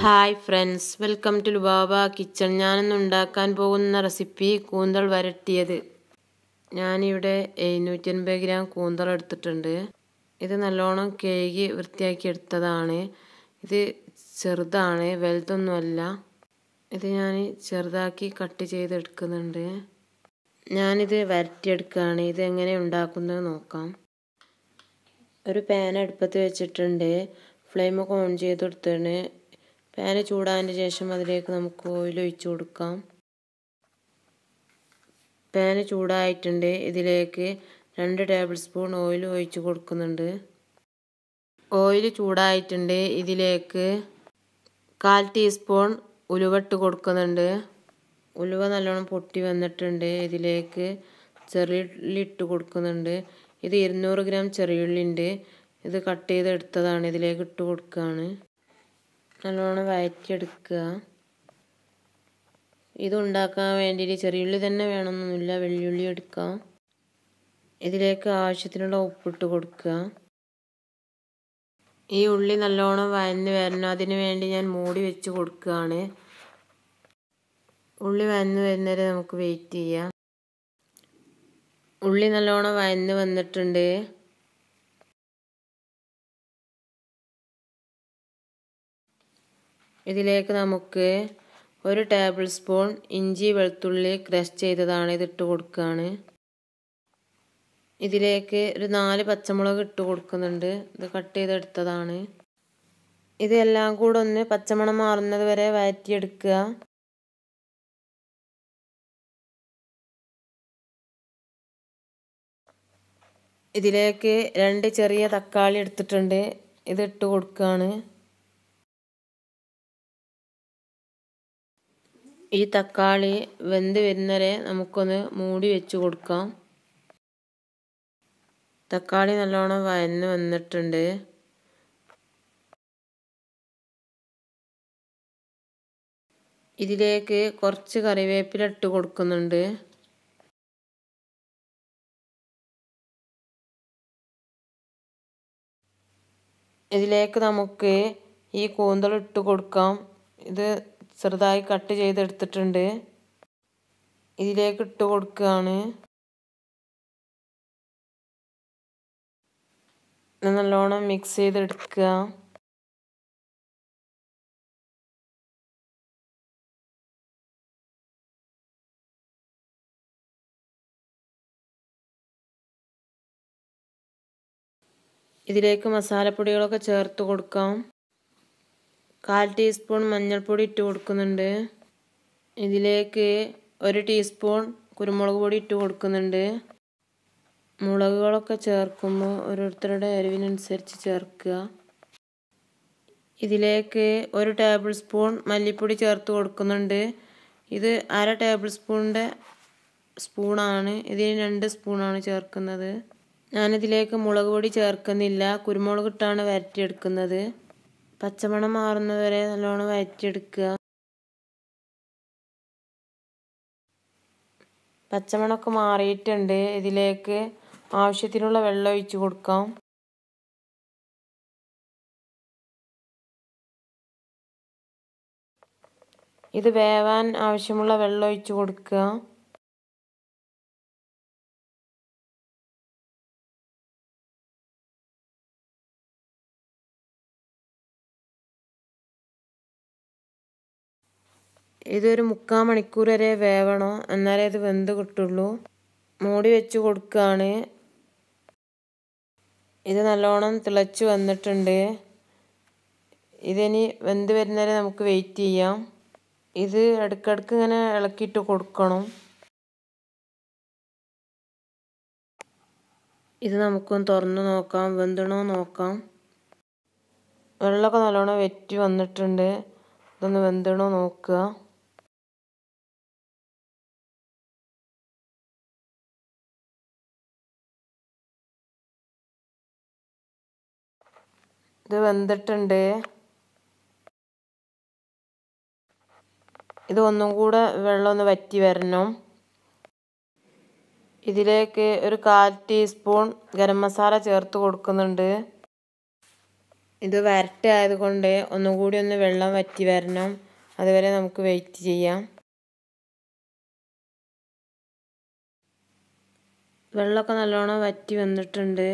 hi friends welcome to Lubaba kitchen ഞാനിന്ന് ഉണ്ടാക്കാൻ പോകുന്ന റെസിപ്പി കൂന്തൽ വരട്ടിയത് ഞാനിവിടെ എഴുന്നൂറ്റി അൻപത് ഗ്രാം കൂന്തൽ എടുത്തിട്ടുണ്ട് ഇത് നല്ലോണം കഴുകി വൃത്തിയാക്കി എടുത്തതാണ് ഇത് ചെറുതാണ് വലുതൊന്നുമല്ല ഇത് ഞാൻ ചെറുതാക്കി കട്ട് ചെയ്തെടുക്കുന്നുണ്ട് ഞാനിത് വരട്ടിയെടുക്കുകയാണ് ഇത് എങ്ങനെ ഉണ്ടാക്കുന്നത് നോക്കാം ഒരു പാൻ അടുപ്പത്ത് വെച്ചിട്ടുണ്ട് ഫ്ലെയിമൊക്കെ ഓൺ ചെയ്ത് കൊടുത്തിട്ടുണ്ട് പാന് ചൂടാതിന് ശേഷം അതിലേക്ക് നമുക്ക് ഓയിൽ ഒഴിച്ച് കൊടുക്കാം പാന് ചൂടായിട്ടുണ്ട് ഇതിലേക്ക് രണ്ട് ടേബിൾ സ്പൂൺ ഓയിൽ ഒഴിച്ച് കൊടുക്കുന്നുണ്ട് ഓയിൽ ചൂടായിട്ടുണ്ട് ഇതിലേക്ക് കാൽ ടീസ്പൂൺ ഉലുവട്ട് കൊടുക്കുന്നുണ്ട് ഉലുവ നല്ലോണം പൊട്ടി വന്നിട്ടുണ്ട് ഇതിലേക്ക് ചെറിയുള്ളി ഇട്ട് കൊടുക്കുന്നുണ്ട് ഇത് ഇരുന്നൂറ് ഗ്രാം ചെറിയുള്ളി ഉണ്ട് ഇത് കട്ട് ചെയ്തെടുത്തതാണ് ഇതിലേക്ക് ഇട്ട് കൊടുക്കുകയാണ് നല്ലോണം വഴറ്റിയെടുക്കുക ഇത് ഉണ്ടാക്കാൻ വേണ്ടിയിട്ട് ചെറിയുള്ളി തന്നെ വേണമെന്നൊന്നുമില്ല വെള്ളിയുള്ളി എടുക്കാം ഇതിലേക്ക് ആവശ്യത്തിനുള്ള ഉപ്പിട്ട് കൊടുക്കുക ഈ ഉള്ളി നല്ലോണം വഴന്ന് വരണം അതിന് വേണ്ടി ഞാൻ മൂടി വെച്ച് കൊടുക്കുകയാണ് ഉള്ളി വഴന്ന് വരുന്നവരെ നമുക്ക് വെയിറ്റ് ചെയ്യാം ഉള്ളി നല്ലോണം വഴന്ന് വന്നിട്ടുണ്ട് ഇതിലേക്ക് നമുക്ക് ഒരു ടേബിൾ സ്പൂൺ ഇഞ്ചി വെളുത്തുള്ളി ക്രഷ് ചെയ്തതാണ് ഇതിട്ട് കൊടുക്കുകയാണ് ഇതിലേക്ക് ഒരു നാല് പച്ചമുളക് ഇട്ട് കൊടുക്കുന്നുണ്ട് ഇത് കട്ട് ചെയ്തെടുത്തതാണ് ഇതെല്ലാം കൂടെ ഒന്ന് പച്ചമണം മാറുന്നത് വരെ വഴറ്റിയെടുക്കുക ഇതിലേക്ക് രണ്ട് ചെറിയ തക്കാളി എടുത്തിട്ടുണ്ട് ഇത് ഇട്ട് കൊടുക്കുകയാണ് ഈ തക്കാളി വെന്ത് വരുന്നവരെ നമുക്കൊന്ന് മൂടി വെച്ച് കൊടുക്കാം തക്കാളി നല്ലോണം വയന്ന് വന്നിട്ടുണ്ട് ഇതിലേക്ക് കുറച്ച് കറിവേപ്പില ഇട്ട് കൊടുക്കുന്നുണ്ട് ഇതിലേക്ക് നമുക്ക് ഈ കൂന്തൽ ഇട്ട് കൊടുക്കാം ഇത് ചെറുതായി കട്ട് ചെയ്തെടുത്തിട്ടുണ്ട് ഇതിലേക്ക് ഇട്ട് കൊടുക്കുകയാണ് നല്ലോണം മിക്സ് ചെയ്തെടുക്കുക ഇതിലേക്ക് മസാലപ്പൊടികളൊക്കെ ചേർത്ത് കൊടുക്കാം കാൽ ടീസ്പൂൺ മഞ്ഞൾപ്പൊടി ഇട്ട് കൊടുക്കുന്നുണ്ട് ഇതിലേക്ക് ഒരു ടീസ്പൂൺ കുരുമുളക് പൊടി ഇട്ട് കൊടുക്കുന്നുണ്ട് മുളകുകളൊക്കെ ചേർക്കുമ്പോൾ ഓരോരുത്തരുടെ എരിവിനനുസരിച്ച് ചേർക്കുക ഇതിലേക്ക് ഒരു ടേബിൾ സ്പൂൺ മല്ലിപ്പൊടി ചേർത്ത് കൊടുക്കുന്നുണ്ട് ഇത് അര ടേബിൾ സ്പൂണിൻ്റെ സ്പൂണാണ് ഇതിന് രണ്ട് സ്പൂണാണ് ചേർക്കുന്നത് ഞാനിതിലേക്ക് മുളക് പൊടി ചേർക്കുന്നില്ല കുരുമുളക് ഇട്ടാണ് വരട്ടിയെടുക്കുന്നത് പച്ചമണം മാറുന്നത് വരെ നല്ലോണം വഴറ്റിയെടുക്കുക പച്ചമണമൊക്കെ മാറിയിട്ടുണ്ട് ഇതിലേക്ക് ആവശ്യത്തിനുള്ള വെള്ളം ഒഴിച്ച് കൊടുക്കാം ഇത് വേവാൻ ആവശ്യമുള്ള വെള്ളം ഒഴിച്ച് കൊടുക്കുക ഇതൊരു മുക്കാൽ മണിക്കൂർ വരെ വേവണം എന്നാലേ ഇത് വെന്ത് കിട്ടുള്ളൂ മൂടി വെച്ച് കൊടുക്കുകയാണ് ഇത് നല്ലോണം തിളച്ച് വന്നിട്ടുണ്ട് ഇതിനി വെന്ത് വരുന്നവരെ നമുക്ക് വെയിറ്റ് ചെയ്യാം ഇത് ഇടയ്ക്കിടയ്ക്ക് ഇങ്ങനെ ഇളക്കിയിട്ട് കൊടുക്കണം ഇത് നമുക്കൊന്ന് തുറന്ന് നോക്കാം വെന്തണോ നോക്കാം വെള്ളമൊക്കെ നല്ലോണം വെറ്റി വന്നിട്ടുണ്ട് ഇതൊന്ന് വെന്തണോ നോക്കുക ഇത് വെന്തിട്ടുണ്ട് ഇത് ഒന്നും കൂടെ വെള്ളം ഒന്ന് വറ്റി വരണം ഇതിലേക്ക് ഒരു കാൽ ടീസ്പൂൺ ഗരം മസാല ചേർത്ത് കൊടുക്കുന്നുണ്ട് ഇത് വരട്ട് ആയതുകൊണ്ട് ഒന്നുകൂടി ഒന്ന് വെള്ളം വറ്റി വരണം അതുവരെ നമുക്ക് വെയിറ്റ് ചെയ്യാം വെള്ളമൊക്കെ നല്ലോണം വറ്റി വന്നിട്ടുണ്ട്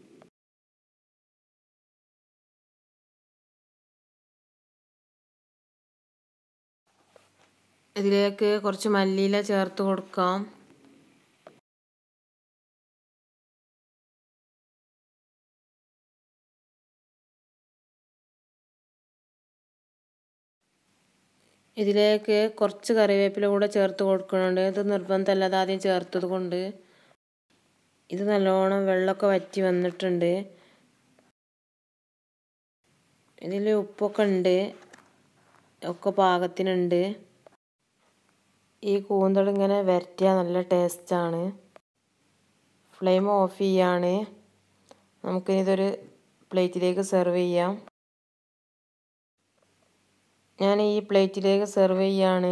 ഇതിലേക്ക് കുറച്ച് മല്ലിയില ചേർത്ത് കൊടുക്കാം ഇതിലേക്ക് കുറച്ച് കറിവേപ്പില കൂടെ ചേർത്ത് കൊടുക്കുന്നുണ്ട് ഇത് നിർബന്ധമല്ല അത് ആദ്യം ചേർത്തത് കൊണ്ട് ഇത് നല്ലോണം വെള്ളമൊക്കെ വറ്റി വന്നിട്ടുണ്ട് ഇതിൽ ഉപ്പൊക്കെ ഉണ്ട് ഒക്കെ പാകത്തിനുണ്ട് ഈ കൂന്തൾ ഇങ്ങനെ വരട്ടിയാൽ നല്ല ടേസ്റ്റാണ് ഫ്ലെയിം ഓഫ് ചെയ്യാണ് നമുക്കിതൊരു പ്ലേറ്റിലേക്ക് സെർവ് ചെയ്യാം ഞാൻ ഈ പ്ലേറ്റിലേക്ക് സെർവ് ചെയ്യാണ്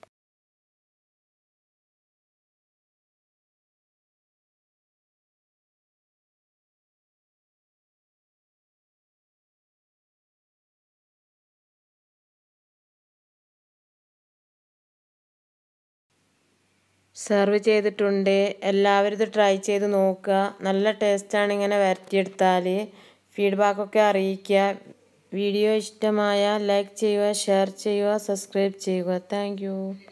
സെർവ് ചെയ്തിട്ടുണ്ട് എല്ലാവരും ഇത് ട്രൈ ചെയ്ത് നോക്കുക നല്ല ടേസ്റ്റാണ് ഇങ്ങനെ വരട്ടിയെടുത്താൽ ഫീഡ്ബാക്കൊക്കെ അറിയിക്കുക വീഡിയോ ഇഷ്ടമായ ലൈക്ക് ചെയ്യുക ഷെയർ ചെയ്യുക സബ്സ്ക്രൈബ് ചെയ്യുക താങ്ക്